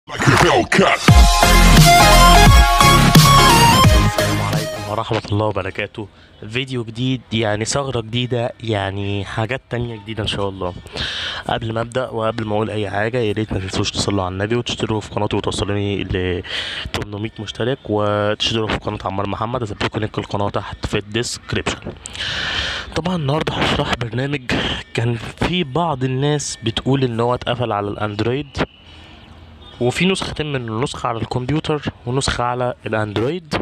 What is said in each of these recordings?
like a Hellcat. السلام عليكم ورحمة الله وبركاته فيديو جديد يعني ثغرة جديدة يعني حاجات تانية جديدة ان شاء الله قبل ما ابدأ وقبل ما اقول اي حاجة يا ريت ما تنسوش تصلوا على النبي وتشتركوا في قناتي وتوصلوني ل 800 مشترك وتشتركوا في قناة عمار محمد هسيب لكم لينك القناة تحت في الديسكريبشن طبعا النهارده هشرح برنامج كان في بعض الناس بتقول ان هو اتقفل على الاندرويد وفي نسختين منه نسخة على الكمبيوتر ونسخة على الاندرويد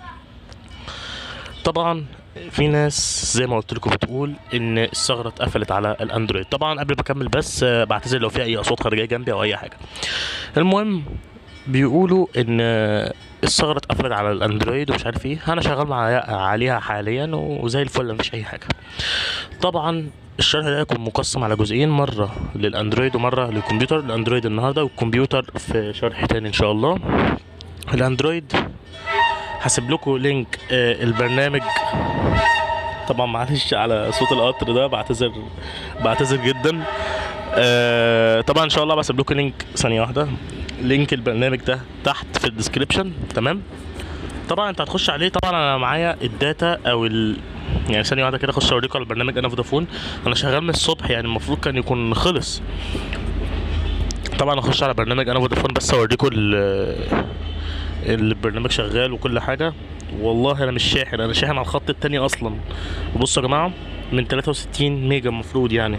طبعا في ناس زي ما قلت لكم بتقول ان الثغره اتقفلت على الاندرويد طبعا قبل ما اكمل بس آه، بعتذر لو في اي اصوات خارجيه جنبي او اي حاجه المهم بيقولوا ان آه، الثغره اتقفلت على الاندرويد ومش عارف ايه انا شغال مع عليها حاليا وزي الفل مفيش اي حاجه طبعا الشرح ده هيكون مقسم على جزئين مره للاندرويد ومره للكمبيوتر الاندرويد النهارده والكمبيوتر في شرح تاني ان شاء الله الاندرويد هسيب لكم لينك آه، البرنامج طبعا معلش على صوت القطر ده بعتذر بعتذر جدا آه، طبعا ان شاء الله بسيب لكم لينك ثانيه واحده لينك البرنامج ده تحت في الديسكريبشن تمام طبعا انت هتخش عليه طبعا انا معايا الداتا او ال يعني ثانيه واحده كده اخش اوريكم على البرنامج انا فودافون انا شغال من الصبح يعني المفروض كان يكون خلص طبعا اخش على برنامج انا فودافون بس اوريكم ال- البرنامج شغال وكل حاجه والله انا مش شاحن انا شاحن على الخط التاني اصلا بصوا يا جماعه من 63 ميجا المفروض يعني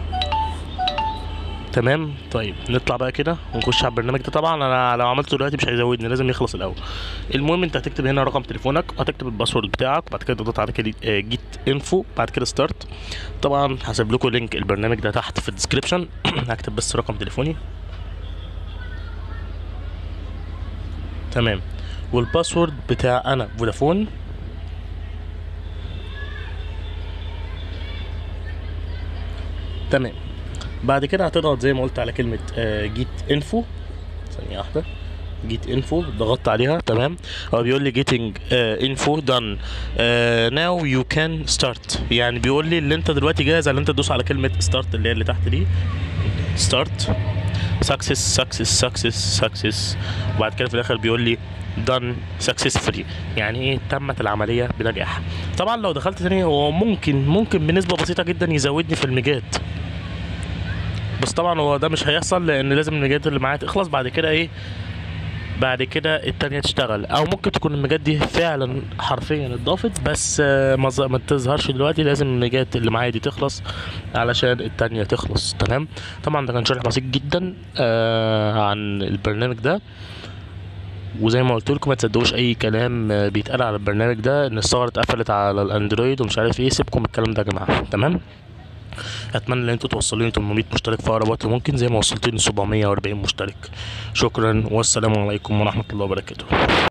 تمام طيب نطلع بقى كده ونخش على البرنامج ده طبعا انا لو عملته دلوقتي مش هيزودني لازم يخلص الاول المهم انت هتكتب هنا رقم تليفونك وهتكتب الباسورد بتاعك وبعد كده تضغط على كده جيت انفو بعد كده ستارت طبعا هسيب لكم لينك البرنامج ده تحت في الديسكريبشن هكتب بس رقم تليفوني تمام والباسورد بتاع انا فودافون تمام بعد كده هتضغط زي ما قلت على كلمة جيت انفو ثانية واحدة جيت انفو ضغطت عليها تمام هو بيقول لي جيتنج انفو دان ناو يو كان ستارت يعني بيقول لي اللي انت دلوقتي جاهز على ان انت تدوس على كلمة ستارت اللي هي اللي تحت دي ستارت سكسس سكسس سكسس سكسس وبعد كده في الاخر بيقول لي done successfully يعني ايه تمت العمليه بنجاح طبعا لو دخلت تاني هو ممكن ممكن بنسبه بسيطه جدا يزودني في الميجات بس طبعا هو ده مش هيحصل لان لازم الميجات اللي معايا تخلص بعد كده ايه بعد كده التانية تشتغل او ممكن تكون الميجات دي فعلا حرفيا اتضافت بس آه، ما ظ- ما تظهرش دلوقتي لازم الميجات اللي معايا دي تخلص علشان التانية تخلص تمام طبعا ده كان شرح بسيط جدا آه عن البرنامج ده وزي ما قلت لكم ما تصدقوش اي كلام آه، بيتقال على البرنامج ده ان الثغره اتقفلت على الاندرويد ومش عارف ايه سيبكم الكلام ده يا جماعه تمام اتمنى ان انتوا توصلوني 800 مشترك في اقرب وقت ممكن زي ما وصلتوني 740 مشترك شكرا والسلام عليكم ورحمه الله وبركاته